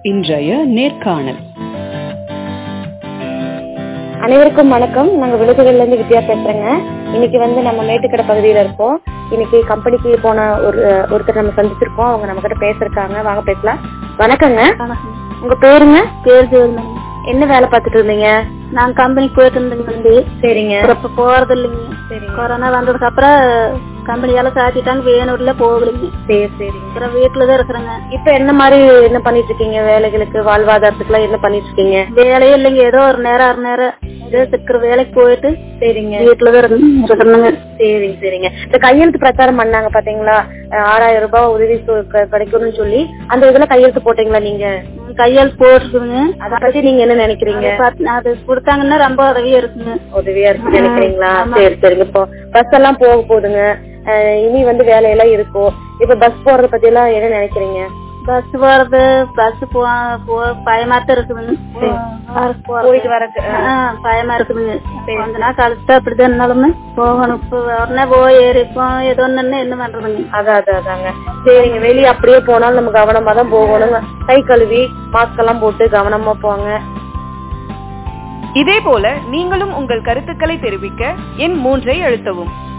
இன்றைய நேர்காணல் அனைவருக்கும் வணக்கம் நாங்க விழுதுகள்ல இருந்து வித்யா பேசுறேங்க இன்னைக்கு வந்து நம்ம மேட்டுக்கடை பகுதியில இருக்கோம் இன்னைக்கு கம்பெனிக்கு போன ஒரு ஒருத்தர் நம்ம சந்திச்சிருக்கோம் அவங்க நம்ம கிட்ட பேசிருக்காங்க வாங்க பேசலாம் வணக்கங்க உங்க பேருங்க பேர் ஜோதிமணி என்ன வேலை பார்த்துட்டு இருந்தீங்க நான் கம்பெனிக்கு போயிட்டு இருந்தேங்க வந்து சரிங்க அப்புறம் இப்ப போறது இல்லைங்க சரிங்க கொரோனா வந்ததுக்கு அப்புறம் கம்பெனி எல்லாம் சாத்திட்டாங்க வேணூர்ல போகலைங்க சரி சரிங்க அப்புறம் வீட்டுல தான் இருக்கிறேங்க இப்ப என்ன மாதிரி என்ன பண்ணிட்டு இருக்கீங்க வேலைகளுக்கு வாழ்வாதாரத்துக்கு எல்லாம் என்ன பண்ணிட்டு இருக்கீங்க வேலையே இல்லைங்க ஏதோ ஒரு நேரம் அரை நேரம் ஏதோ இருக்கிற வேலைக்கு போயிட்டு சரிங்க வீட்டுல தான் இருக்கிறேங்க சரிங்க சரிங்க இந்த கையெழுத்து பிரச்சாரம் பண்ணாங்க பாத்தீங்களா அஹ் ஆறாயிரம் ரூபாய் உதவி தொ- க- கிடைக்கும்னு சொல்லி அந்த இதுல கையெழுத்து போட்டீங்களா நீங்க கையால் போட்டுருக்குங்க அத பத்தி நீங்க என்ன நினைக்கிறீங்க அது கொடுத்தாங்கன்னா ரொம்ப உதவியா இருக்குங்க உதவியா இருக்கு நினைக்கிறீங்களா ஆமா. சரி சரிங்க இப்போ பஸ் எல்லாம் போக போகுதுங்க அஹ் இனி வந்து வேலையெல்லாம் இருக்கும் இப்ப பஸ் போறத பத்தி எல்லாம் என்ன நினைக்கிறீங்க பஸ் போறது பஸ் போ போ- பயமா தான் இருக்குதுங்க பஸ் போறது. போயிட்டு வரக்கு ஆ, பயமா இருக்குதுங்க கொஞ்ச நாள் கழிச்சுட்டா அப்படிதான் இருந்தாலுமே போகணும் இப்போ உடனே போய் ஏறிப்போம் ஏதோ ஒண்ணு என்ன பண்றதுங்க அதான் அதான் அதாங்க சரிங்க வெளியே அப்படியே போனாலும் நம்ம கவனமா தான் போகணுங்க கை கழுவி மாஸ்க் எல்லாம் போட்டு கவனமா போங்க இதேபோல நீங்களும் உங்கள் கருத்துக்களை தெரிவிக்க எண் மூன்றை அழுத்தவும்